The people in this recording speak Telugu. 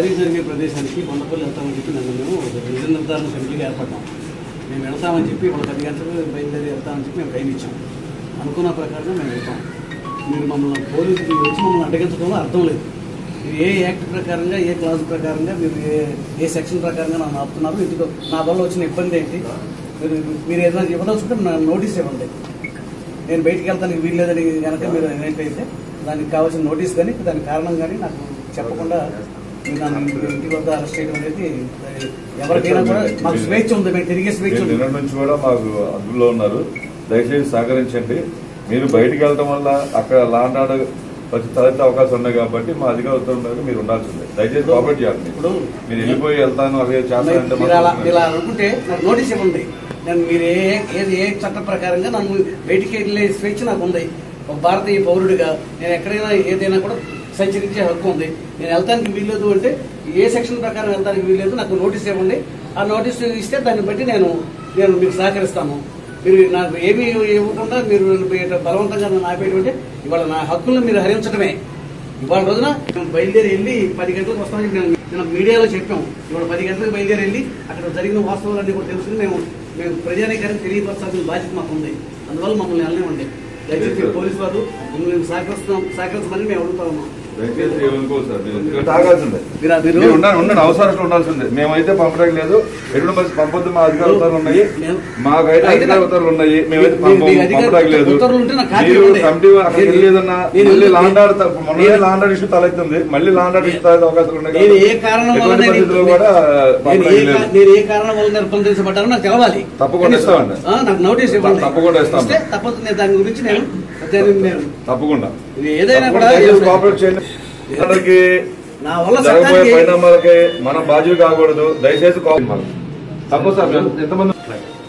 క్వారీ జరిగే ప్రదేశానికి కొండపల్లి వెళ్తామని చెప్పి నన్ను మేము నిజ నిర్ధారణ కమిటీగా ఏర్పడ్డాం మేము వెళ్తామని చెప్పి వాళ్ళ పది గంటలకు బయలుదేరి వెళ్తామని చెప్పి మేము టైం ఇచ్చాం అనుకున్న ప్రకారం మేము వెళ్తాం మీరు మమ్మల్ని పోలీసులు వచ్చి మమ్మల్ని అడ్డగించడంలో అర్థం లేదు మీరు ఏ యాక్ట్ ప్రకారంగా ఏ క్లాజ్ ప్రకారంగా మీరు ఏ ఏ సెక్షన్ ప్రకారంగా నన్ను ఆపుతున్నారు ఇందులో నా వల్ల వచ్చిన ఇబ్బంది ఏంటి మీరు మీరు ఏదైనా ఇవ్వదలుచుకుంటే నా నోటీస్ ఇవ్వండి నేను బయటికి వెళ్తానికి వీల్లేదని కనుక మీరు ఏంటైతే దానికి కావాల్సిన నోటీస్ కానీ దానికి కారణం కానీ నాకు చెప్పకుండా మీరు నన్ను ఇంటి వద్ద అరెస్ట్ చేయడం అనేది అది ఎవరికైనా కూడా మాకు స్వేచ్ఛ ఉంది మేము తిరిగే స్వేచ్ఛ మీరు ఉంది నిన్న నుంచి కూడా మాకు అదుపులో ఉన్నారు దయచేసి సహకరించండి మీరు బయటికి వెళ్ళడం వల్ల అక్కడ లాండ్ ఆర్డర్ వచ్చి తలెత్తే అవకాశం ఉన్నాయి కాబట్టి మా అధికారులతో మేరకు మీరు ఉండాల్సిందే దయచేసి కోఆపరేట్ చేయాలి మీరు. ఇప్పుడు మీరు వెళ్ళిపోయి వెళ్తాను అదే చేస్తానంటే మీరు అలా మాత్రం మీరు అలా అనుకుంటే నాకు నోటీస్ ఇవ్వండి నేను మీరు ఏ ఏది ఏ చట్ట ప్రకారంగా నన్ను బయటికి వెళ్ళే స్వేచ్ఛ నాకు ఉంది ఒక భారతీయ పౌరుడిగా నేను ఎక్కడైనా ఏదైనా కూడా సంచరించే హక్కు ఉంది నేను వెళ్తానికి వీల్లేదు అంటే ఏ సెక్షన్ ప్రకారం వెళ్తానికి వీల్లేదు నాకు నోటీస్ ఇవ్వండి ఆ నోటీస్ ఇస్తే దాన్ని బట్టి నేను నేను మీకు సహకరిస్తాను మీరు నాకు ఏమీ ఇవ్వకుండా మీరు నన్ను బలవంతంగా నన్ను ఆపేటువంటి ఇవాళ నా హక్కులను మీరు హరించడమే ఇవాళ రోజున మేము బయలుదేరి వెళ్ళి పది గంటలకు వస్తామని చెప్పి నేను నేను మీడియాలో చెప్పాం ఇవాళ పది గంటలకు బయలుదేరి వెళ్ళి అక్కడ జరిగిన వాస్తవాలన్నీ కూడా తెలుసుకుని మేము మేము ప్రజానీకానికి తెలియపరచాల్సిన బాధ్యత మాకు ఉంది అందువల్ల మమ్మల్ని వెళ్ళనివ్వండి దయచేసి పోలీసు వారు మమ్మల్ని సహకరిస్తున్నాం సహకరించమని మేము అడుగుతా ఉన్నాం దయచేసి ఏమనుకోవద్దు సార్ మీరు ఎందుకంటే తాగాల్సిందే మీరు మీరు మీరు ఉండండి ఉండండి అవసరం ఉండాల్సిందే మేమైతే పంపడం లేదు ఎటువంటి పరిస్థితి పంపొద్దు మా అధికార ఉత్తర్వులు ఉన్నాయి మేము- మాకైతే అయితే అధికార ఉత్తర్వులు ఉన్నాయి మేమైతే మీ- మీ పంపం- అధికార పంపడం లేదు ఉత్తర్వులు ఉంటే నాకు కాపీ మీరు ఇవ్వండి. కమిటీ అక్కడికి నేను- వెళ్ళేదన్నా నేను- మళ్ళీ లాండ్ ఆర్డర్ మొన్న నేను- లాండ్ ఆర్డర్ ఇష్యూ తలెత్తుంది మళ్ళీ లాండ్ ఆర్డర్ ఇష్యూ తలెత్తే అవకాశాలు ఉన్నాయి నేను ఏ కాబట్టి కారణం వల్ల ఎటువంటి నేను పరిస్థితుల్లో కూడా నేను పంపడం ఏ లేదు కా- నేను ఏ కారణం వల్ల నిర్బంధించబడ్డారో నాకు తెలవాలి తప్పకుండా ఇస్తామండి. ఆ, నాకు నోటీస్ ఇవ్వండి తప్పకుండా ఇస్తాం. ఇస్తే తప్పదు నేను దాని గురించి నేను దాన్ని నేను తప్పకుండా ఇది ఏదైనా కూడా దయచేసి కోఆపరేట్ చేయండి అందరికీ నా వల్ల జరగబోయే చట్టానికి పరిణామాలకి మనం బాధ్యులు కాకూడదు దయచేసి కోఆపరేట్ మనం తప్పదు సార్ మేము ఎంతమంది